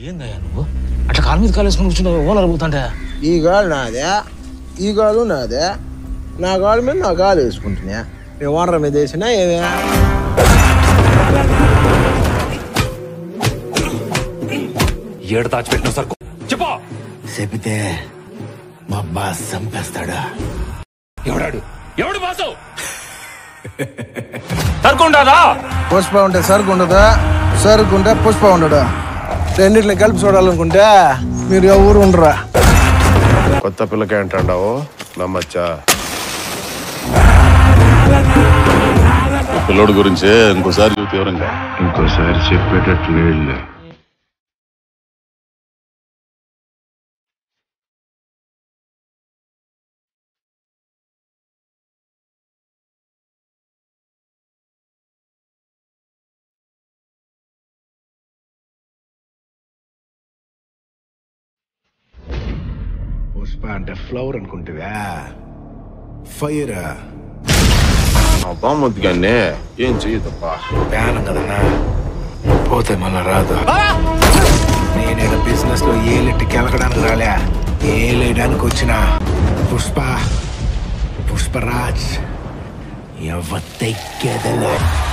ఏందయ్యా నువ్వు అట్లా కాలు మీద కాలు వేసుకుని కూర్చున్నావు ఓనర్ పోతుంటే ఈ గాలు నాదే ఈ గాలు నాదే నా గాలు మీద నా గాలు వేసుకుంటున్నా నేను ఓనర్ మీద వేసినా ఏమే ఏడు దాచిపెట్టిన సార్ చెప్పా చెబితే మా బాస్ చంపేస్తాడా ఎవడాడు ఎవడు బాసు సరుకుండాదా పుష్ప ఉంటే సరుకు ఉండదా సరుకు ఉంటే పుష్ప ఉండదా రెండింటిని కలిపి చూడాలనుకుంటే మీరు ఎవరు ఉండరా కొత్త పిల్లకే అంటాడావు నమ్మచ్చా పిల్లోడు గురించే ఇంకోసారి చూపు వివరంగా ఇంకోసారి చెప్పేటట్టు నీళ్ళు పుష్ప అంటే ఫ్లవర్ అనుకుంటువా ఫైర్ బామ్మద్దు కానీ ఏం చెయ్యదప్పా ప్యానం కదన్నా పోతే మళ్ళా రాదు నేను బిజినెస్ లో ఏలెట్టి కెలకడానికి రాలే ఏలేయడానికి వచ్చిన పుష్ప పుష్పరాజ్ ఎవ తెగ్గేదలే